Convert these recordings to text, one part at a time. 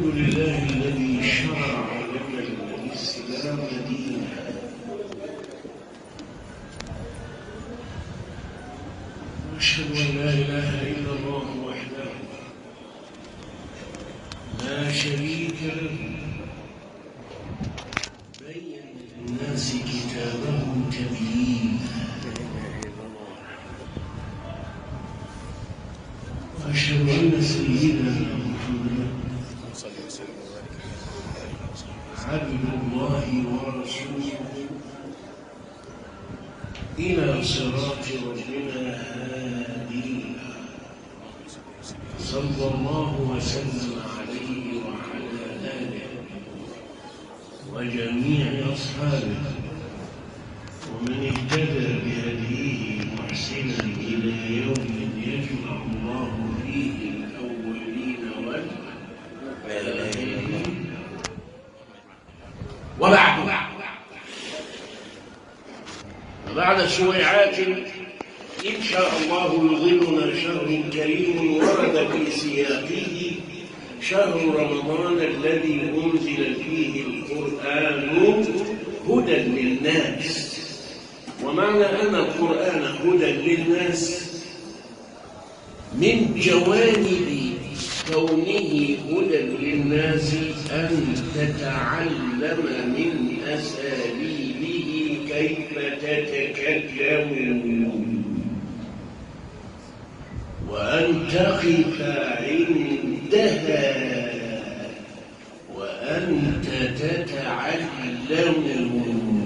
لله الذي شرع لنا الإسلام دينا وأشهد أن لا إله إلا الله وحده لا شريك له بين للناس كتابه تبيينا وأشهد أن سيدنا محمدا عبد الله ورسوله إلى صراط ربنا هادينا صلى الله وسلم عليه وعلى آله وجميع أصحابه ومن اهتدى بهديه محسنا إلى يوم يجمع الله فيه الأولين والآخرين وبعد بعد سويعات إن شاء الله يظلنا شهر كريم ورد في سياقه شهر رمضان الذي أنزل فيه القرآن هدى للناس ومعنى أن القرآن هدى للناس من جوانب كونه هدى للناس أن تتعلم من أساليبه كيف تتكلم وأن تقف عندها وأنت تتعلم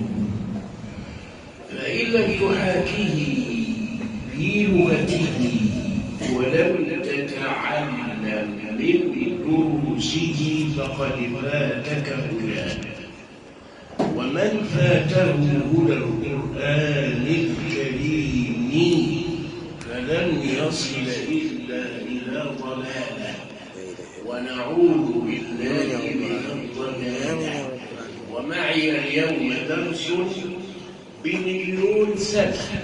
فإن لم تحاكيه في لغته ولم تتعلم من دروسه فقد فاتك هداه ومن فاته هدى القرآن الكريم فلن يصل إلا إلى ضلاله ونعوذ بالله من الضلال ومعي اليوم درس بمليون سنة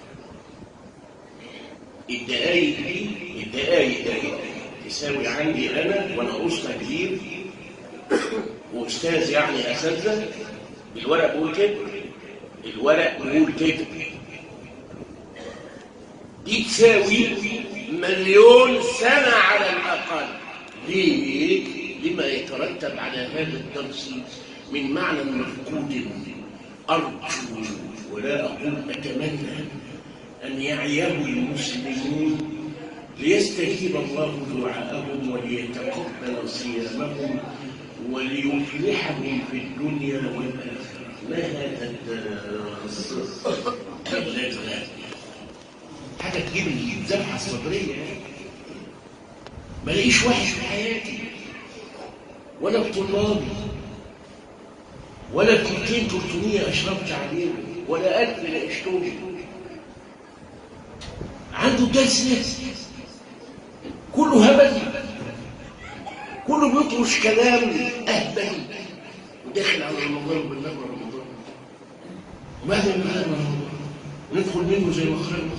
الدقايق دي الدقايق دي تساوي عندي أنا وأنا أسطى كبير وأستاذ يعني أساتذة الورق بيقول كده الورق بيقول كده دي تساوي مليون سنة على الأقل ليه؟ لما يترتب على هذا الدرس من معنى مفقود أرجو ولا أقول أتمنى أن يعيه المسلمون ليستجيب الله دعاءهم وليتقبل صيامهم وليفلحهم في الدنيا والآخرة ما هذا الدرس اللذة حاجة تجيب الذبحة الصدرية ما لاقيش واحد في حياتي ولا في طلابي ولا كلتين تلتمية أشربت عليهم ولا ألف لقيتهم عنده درس كله هبل كله بيطرش كلام أهبل وداخل على رمضان وبالله رمضان وماذا من هذا رمضان ندخل منه زي ما خرجنا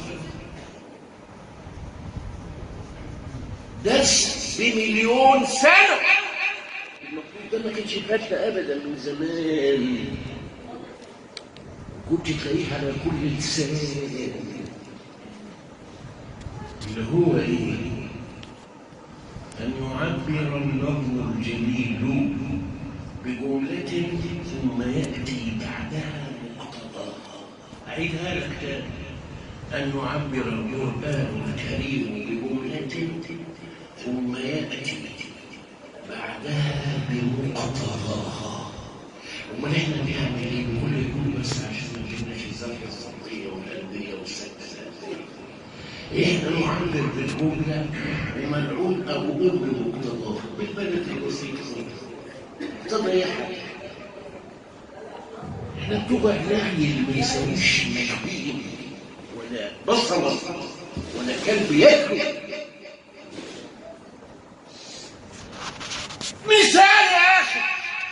درس بمليون سنة المفروض ده ما كانش فاتنا أبدا من زمان كنت تلاقيه على كل لسان اللي هو ايه ان يعبر النظم الجميل بجملة ثم يأتي بعدها مقتضاها أعيدها لك تاني أن يعبر القرآن الكريم بجملة ثم يأتي بعدها بمقتضاها امال احنا بنعمل ايه بنقول يقول بس عشان ما نجيبناش الزاويه الصوتيه والقلبيه والسكته احنا نعبر بالجمله ومنعوت او ام بمقتضاه بالبلد البسيطه طب يا حاجه احنا بتوع نهي اللي ما يساويش مشبيه ولا بصله ولا كلب ياكل مثال يا اخي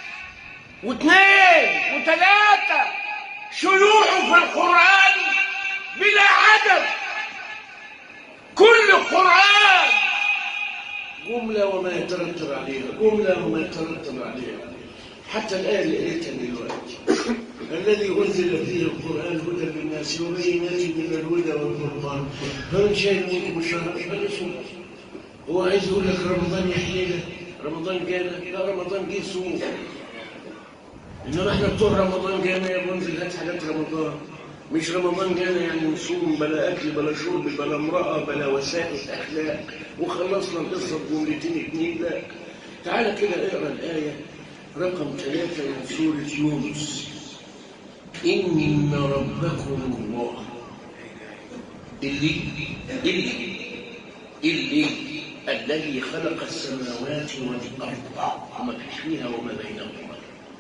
واثنين وثلاثة شيوعه في القرآن بلا عدد كل القرآن جملة وما يترتب عليها جملة وما يترتب عليها حتى الآية اللي قريتها دلوقتي الذي أنزل فيه القرآن هدى للناس وبينات من الهدى والفرقان فمن شهد منكم الشهر فليصوم هو عايز يقول لك رمضان يحيينا رمضان جانا لا رمضان جه صوم انما احنا بتوع رمضان جانا يا منزل هات حاجات رمضان مش رمضان جانا يعني نصوم بلا اكل بلا شرب بلا امراه بلا وسائل اخلاق وخلصنا القصه بجملتين اتنين لا تعالى كده اقرا الايه رقم ثلاثه من سوره يونس ان ربكم الله اللي اللي اللي الذي خلق السماوات والارض وما فيها وما بينهما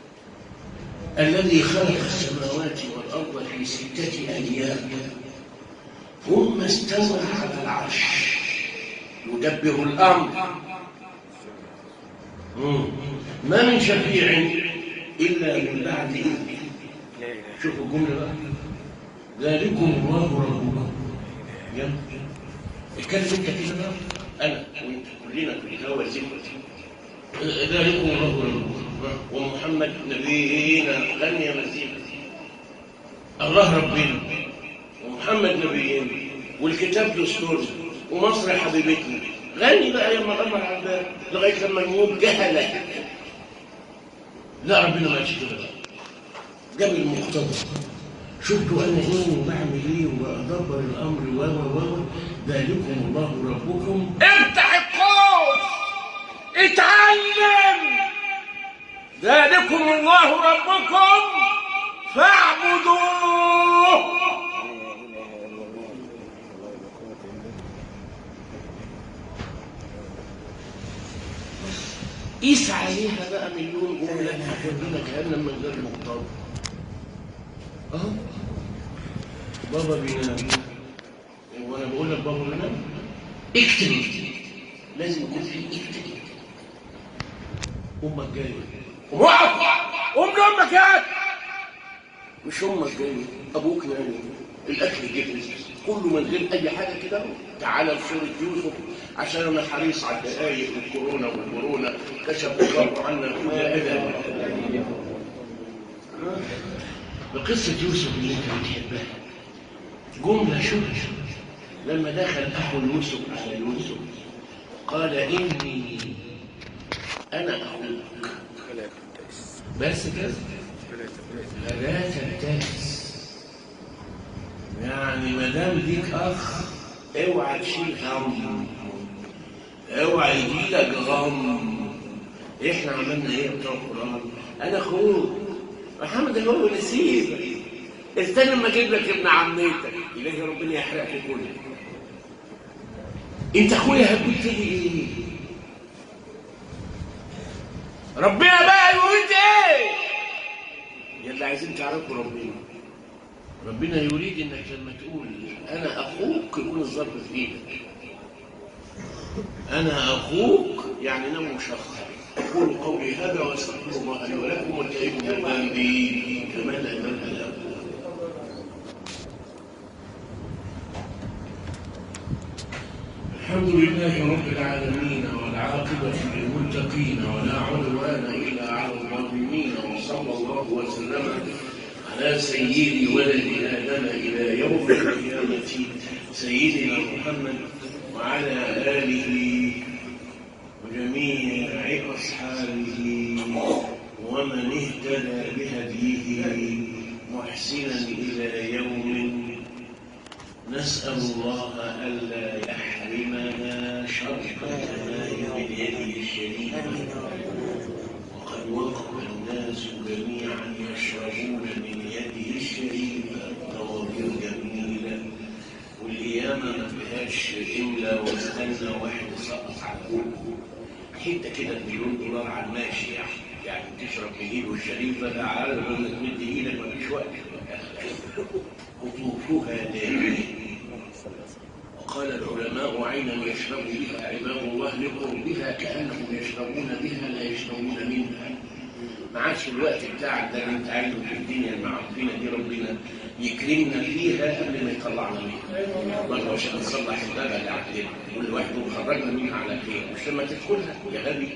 الذي خلق السماوات والأرض في ستة أيام ثم استوى على العرش يدبر الأمر مم. ما من شفيع إلا من بعد إذنه شوفوا الجملة بقى ذلكم الله ربكم يلا اتكلم انت كده بقى انا وانت كلنا في الهوى زفت ذلكم الله ربكم ومحمد نبينا غني مسيح الله ربنا ومحمد نبينا والكتاب دستورنا ومصر حبيبتنا غني بقى يا مغمر على الباب لغايه لما يموت جهله لا ربنا ما قالش كده بقى جاب المقتضى شفتوا انا ايه وبعمل ايه وادبر الامر و و و ذلكم الله ربكم افتح القوس اتعلم ذلكم الله ربكم فاعبدوه قيس عليها بقى مليون جمله هتودينا جهنم من غير مقتضى اهو بابا بينام وانا بقول لك بابا بينام اكتب لازم يكون في اكتب امك جايه قوم اقف قوم لامك هات مش امك جايه ابوك نايم الاكل جهز كله من غير اي حاجه كده تعالى لسوره يوسف عشان انا حريص على الدقايق والكورونا والكورونا كشف الله عنا كل اذى بقصة يوسف اللي انت بتحبها جملة شوف لما دخل أخو يوسف على يوسف قال إني أنا أخوك بس كده فلا تبتئس يعني ما دام ليك أخ اوعى تشيل هم اوعى يجيلك غم احنا عملنا ايه بتوع القرآن انا اخوك محمد هو نسيب استنى لما اجيب لك ابن عمتك الهي ربنا يحرقك كله انت اخويا هتقول تيجي ايه ربنا بقى يريد ايه يلا عايزين تعرفوا ربنا ربنا يريد انك لما تقول انا اخوك يكون الظرف في ايدك انا اخوك يعني نوم مشخص أقول قولي هذا وأستغفر الله لي ولكم والتائب من ذنبي كما لا ذنب له الحمد لله رب العالمين والعاقبة للمتقين ولا عدوان إلا على الظالمين وصلى الله وسلم على سيد ولد آدم إلى يوم القيامة سيدنا محمد وعلى آله وجميع أصحابه ومن اهتدى بهديه محسنا إلى يوم نسأل الله ألا يحرمنا شرف الثناء من يده الشريفة وقد وقف الناس جميعا يشربون من يده الشريفة طوابير جميلة والقيامة ما فيهاش إملا واستنى واحد سقط على كله حته كده مليون دولار على الماشي يعني يعني تشرب من ايده الشريفه ده على ما تمد ايدك مفيش وقت قطوفها دائما وقال العلماء عينا يشرب بها عباد الله لقربها كانهم يشربون بها لا يشربون منها ما عادش الوقت بتاعك ده اللي انت عايزه في الدنيا المعفنه دي ربنا يكرمنا فيها قبل ما يطلعنا منها برضه عشان نصلح البلد عندنا كل واحد وخرجنا منها على خير مش لما تدخلها يا غبي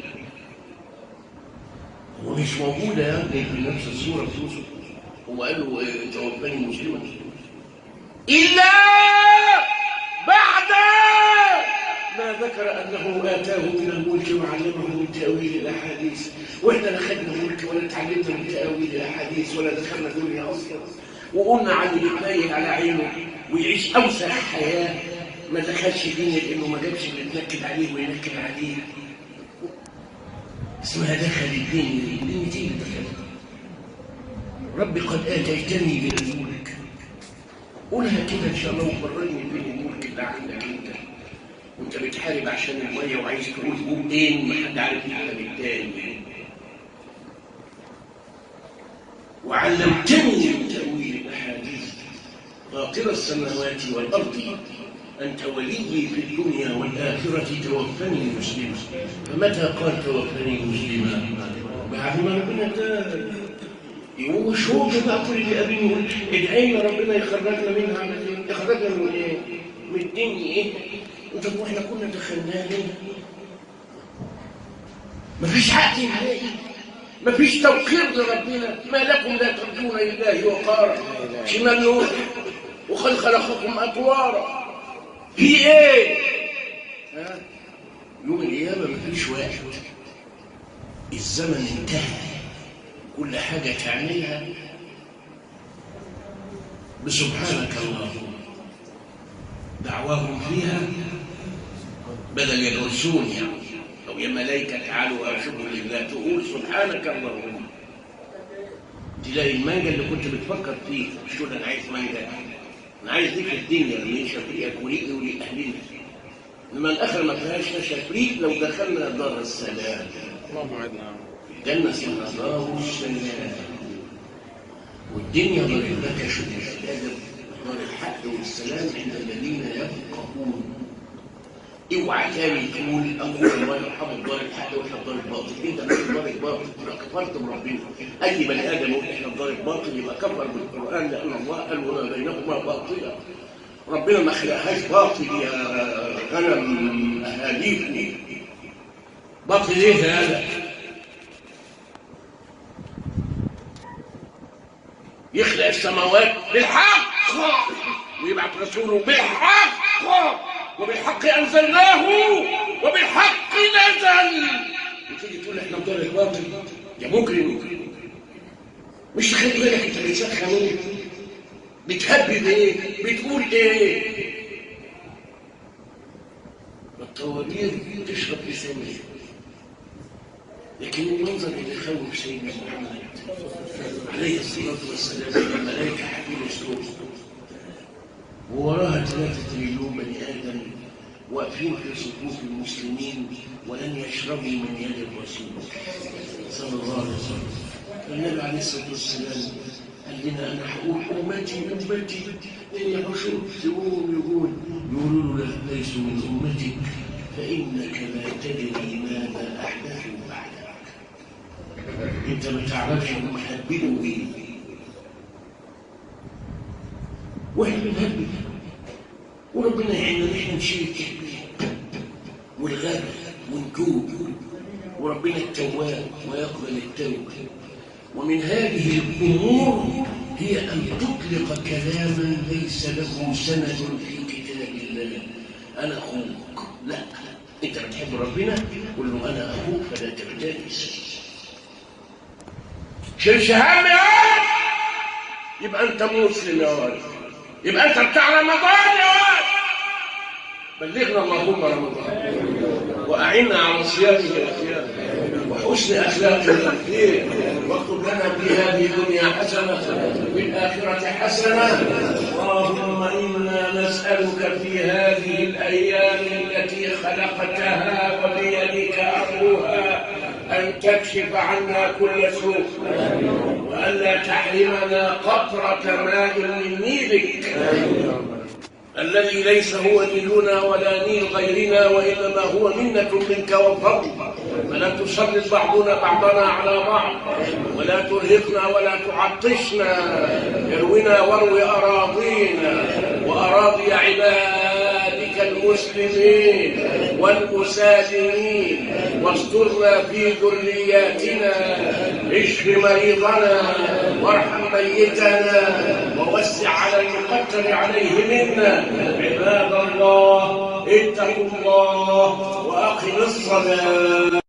هو مش موجوده يا ابني في نفس الصوره في يوسف هو قال له إيه، توفاني مسلما الا بعد ما ذكر انه اتاه من الملك وعلمه من تاويل الاحاديث واحنا لا خدنا ملك ولا اتعلمنا من تاويل الاحاديث ولا دخلنا دنيا اصلا وقلنا عن اللي يتنيل على عينه ويعيش اوسع حياه ما دخلش دنيا لانه ما جابش اللي يتنكد عليه وينكد عليه اسمها دخل الدنيا الدنيا اللي دخلت ربي قد اتيتني من الملك قولها كده ان شاء الله وفرجني بين الملك اللي عندك انت وانت بتحارب عشان الميه وعايز تقول بقين ما حد عارف يحلم التاني وعلمتني من تأويل الأحاديث فاطر السماوات والأرض أنت وليي في الدنيا والآخرة توفني مسلما فمتى قال توفني مسلما بعد ما ربنا اداك هو شو بقى كل اللي قبل يقول ادعينا ربنا يخرجنا منها يخرجنا من ايه؟ من الدنيا ايه؟ طب واحنا كنا دخلناه ليه؟ مفيش حق نهائي مفيش توقير لربنا ما لكم لا ترجون لله وقارا شمال نور وقد خلقكم اطوارا في ايه؟ ها؟ يوم القيامه مفيش واحد الزمن انتهى كل حاجه تعملها بسبحانك اللهم دعواهم فيها بدل يدرسون يعني او يا ملائكه تعالوا اشكر لله تقول سبحانك اللهم تلاقي المانجا اللي كنت بتفكر فيه مش تقول انا عايز مانجا انا عايز دي في الدنيا اللي هي شفيقك وليك ولاهلنا انما الاخر ما فيهاش لا شفيق لو دخلنا دار السلام اللهم عدنا الجنه اسمها دار السلام والدنيا ضرب لك شبه الادب دار الحق والسلام عند الذين يفقهون اوعى تاني تقول اقول الله يرحمه دار الحق واحنا في دار الباطل انت مش في دار الباطل يبقى كفرت بربنا اي بني ادم يقول احنا في دار الباطل يبقى كفر بالقران لان الله قال وما بينهما باطلا ربنا ما خلقهاش باطل يا غنم اهاليكم باطل ايه هذا يخلق السماوات بالحق ويبعث رسوله بالحق وبالحق انزلناه وبالحق نزل وتيجي تقول احنا بدار الباطل يا مجرم مش خلي بالك انت بتسخن ايه بتهبب ايه بتقول ايه الطوابير تشرب لسانه لكن المنظر اللي يخوف سيدنا محمد عليه الصلاه والسلام الملائكه حبيب السلوك ووراها ثلاثة مليون بني آدم واقفين في صفوف المسلمين ولن يشربوا من يد الرسول صلى الله عليه وسلم النبي عليه الصلاة والسلام قال لنا أنا هقول أمتي أمتي إن يحشر سيبوهم يقول يقولوا له لا ليسوا من أمتك فإنك لا تدري ماذا أحدثوا بعدك أنت ما تعرفش هم هبلوا إيه واحنا بنهبل وربنا يعيننا ان احنا نشيل التهبيل والغبي ونتوب وربنا التواب ويقبل التوبه ومن هذه الامور هي ان تطلق كلاما ليس له سند في كتاب الله انا اخوك لا انت بتحب ربنا قل له انا اخوك فلا تبتئس شيلش هم يا ولد يبقى انت مسلم يا ولد يبقى انت بتاع رمضان يا ولد بلغنا اللهم رمضان واعنا على صيامه الاخيار وحسن اخلاقه الاخير واكتب لنا في هذه الدنيا حسنه وفي الاخره حسنه اللهم انا نسالك في هذه الايام التي خلقتها وبيدك امرها ان تكشف عنا كل سوء والا تحرمنا قطره ماء من نيلك الذي ليس هو نيلنا ولا نيل غيرنا وإنما هو منة منك وفضل ولا تسلط بعضنا بعضنا على بعض ولا ترهقنا ولا تعطشنا ارونا واروي أراضينا وأراضي عبادك المسلمين والمسالمين واسترنا في ذرياتنا اشف مريضنا وارحم ميتنا ووسع على المقتل عليه منا عباد الله اتقوا الله واقم الصلاه